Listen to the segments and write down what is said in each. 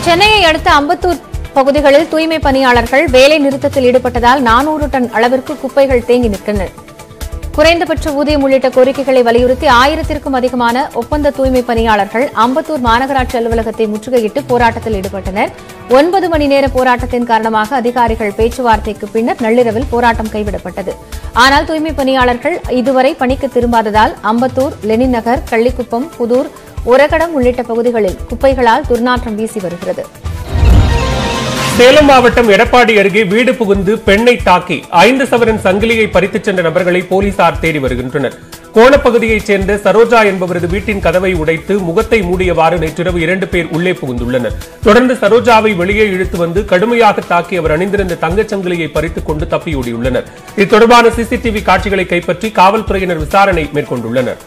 சென்னையை அடுத்த அம்பத்தூர் பகுதிகளில் தூய்மை பணியாளர்கள் வேலை நிறுத்தத்தில் ஈடுபட்டதால் நானூறு டன் அளவிற்கு குப்பைகள் தேங்கி நின்றன குறைந்தபட்ச ஊதியம் உள்ளிட்ட கோரிக்கைகளை வலியுறுத்தி ஆயிரத்திற்கும் அதிகமான ஒப்பந்த தூய்மை பணியாளர்கள் அம்பத்தூர் மாநகராட்சி அலுவலகத்தை முற்றுகையிட்டு போராட்டத்தில் ஈடுபட்டனர் ஒன்பது மணி நேர போராட்டத்தின் காரணமாக அதிகாரிகள் பேச்சுவார்த்தைக்கு பின்னர் நள்ளிரவில் போராட்டம் கைவிடப்பட்டது ஆனால் தூய்மை பணியாளர்கள் இதுவரை பணிக்கு திரும்பாததால் அம்பத்தூர் லெனின் நகர் கள்ளிக்குப்பம் புதூர் உரகடம் உள்ளிட்ட பகுதிகளில் குப்பைகளால் துர்நாற்றம் வீசி வருகிறது சேலம் மாவட்டம் எடப்பாடி அருகே வீடு புகுந்து பெண்ணை தாக்கி ஐந்து சவரன் சங்கிலியை பறித்துச் சென்ற நபர்களை போலீசார் தேடி வருகின்றனர் கோணப்பகுதியைச் சேர்ந்த சரோஜா என்பவரது வீட்டின் கதவை உடைத்து முகத்தை மூடியவாறு நேற்றிரவு இரண்டு பேர் உள்ளே புகுந்துள்ளனர் தொடர்ந்து சரோஜாவை வெளியே இழுத்து வந்து கடுமையாக தாக்கி அவர் அணிந்திருந்த தங்கச் சங்கிலியை பறித்துக் கொண்டு தப்பியோடியுள்ளனர் இது தொடர்பான சிசிடிவி காட்சிகளை கைப்பற்றி காவல்துறையினர் விசாரணை மேற்கொண்டுள்ளனர்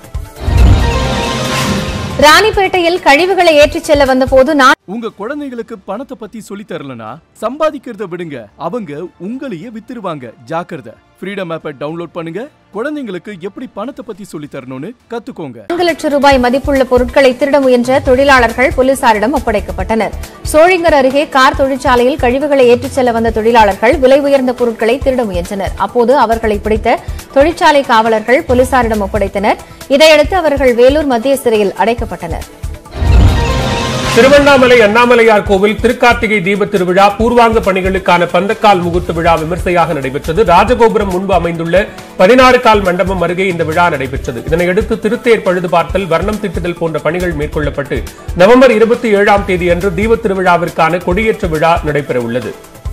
ராணிப்பேட்டையில் கழிவுகளை ஏற்றிச் செல்ல வந்தபோது நான் உங்க குழந்தைகளுக்கு பணத்தை பத்தி சொல்லி தரலனா சம்பாதிக்கிறத விடுங்க அவங்க உங்களையே வித்துருவாங்க ஜாக்கிரதை ஃப்ரீடம் ஆப்பை டவுன்லோட் பண்ணுங்க குழந்தைங்களுக்கு எப்படி பணத்தை பத்தி சொல்லி தரணும்னு கத்துக்கோங்க நான்கு லட்சம் ரூபாய் மதிப்புள்ள பொருட்களை திருட முயன்ற தொழிலாளர்கள் போலீசாரிடம் ஒப்படைக்கப்பட்டனர் சோழிங்கர் அருகே கார் தொழிற்சாலையில் கழிவுகளை ஏற்றிச் செல்ல வந்த தொழிலாளர்கள் விலை உயர்ந்த பொருட்களை திருட முயன்றனர் அப்போது அவர்களை பிடித்த தொழிற்சாலை காவலர்கள் போலீசாரிடம் ஒப்படைத்தனர் இதையடுத்து அவர்கள் வேலூர் மத்திய சிறையில் அடைக்கப்பட்டனர் திருவண்ணாமலை அண்ணாமலையார் கோவில் திருக்கார்த்திகை தீப திருவிழா பூர்வாங்க பணிகளுக்கான பந்தக்கால் முகூர்த்த விழா விமர்சையாக நடைபெற்றது ராஜகோபுரம் முன்பு அமைந்துள்ள பதினாறு கால் மண்டபம் அருகே இந்த விழா நடைபெற்றது இதனையடுத்து திருத்தேர் பழுது பார்த்தல் வர்ணம் திட்டுதல் போன்ற பணிகள் மேற்கொள்ளப்பட்டு நவம்பர் இருபத்தி ஏழாம் தேதி அன்று தீப திருவிழாவிற்கான கொடியேற்ற விழா நடைபெற உள்ளது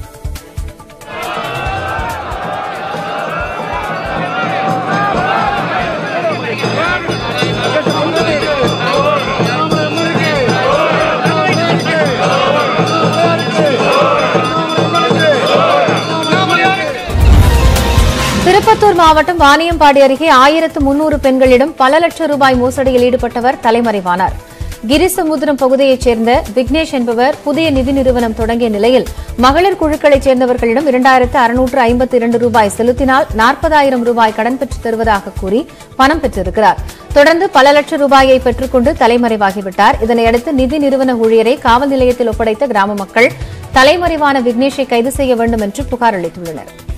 திருப்பத்தூர் மாவட்டம் வாணியம்பாடி அருகே ஆயிரத்து முன்னூறு பெண்களிடம் பல லட்சம் ரூபாய் மோசடியில் ஈடுபட்டவர் தலைமறைவானார் கிரிசமுத்திரம் பகுதியைச் சேர்ந்த விக்னேஷ் என்பவர் புதிய நிதி நிறுவனம் தொடங்கிய நிலையில் மகளிர் குழுக்களைச் சேர்ந்தவர்களிடம் இரண்டாயிரத்து அறுநூற்று ஐம்பத்தி இரண்டு ரூபாய் செலுத்தினால் நாற்பதாயிரம் ரூபாய் கடன் பெற்றுத் தருவதாக கூறி பணம் பெற்றிருக்கிறார் தொடர்ந்து பல லட்சம் ரூபாயை பெற்றுக்கொண்டு தலைமறைவாகிவிட்டார் இதனையடுத்து நிதி நிறுவன ஊழியரை காவல் நிலையத்தில் ஒப்படைத்த கிராம மக்கள் தலைமறைவான விக்னேஷை கைது செய்ய வேண்டும் என்று புகார் அளித்துள்ளனர்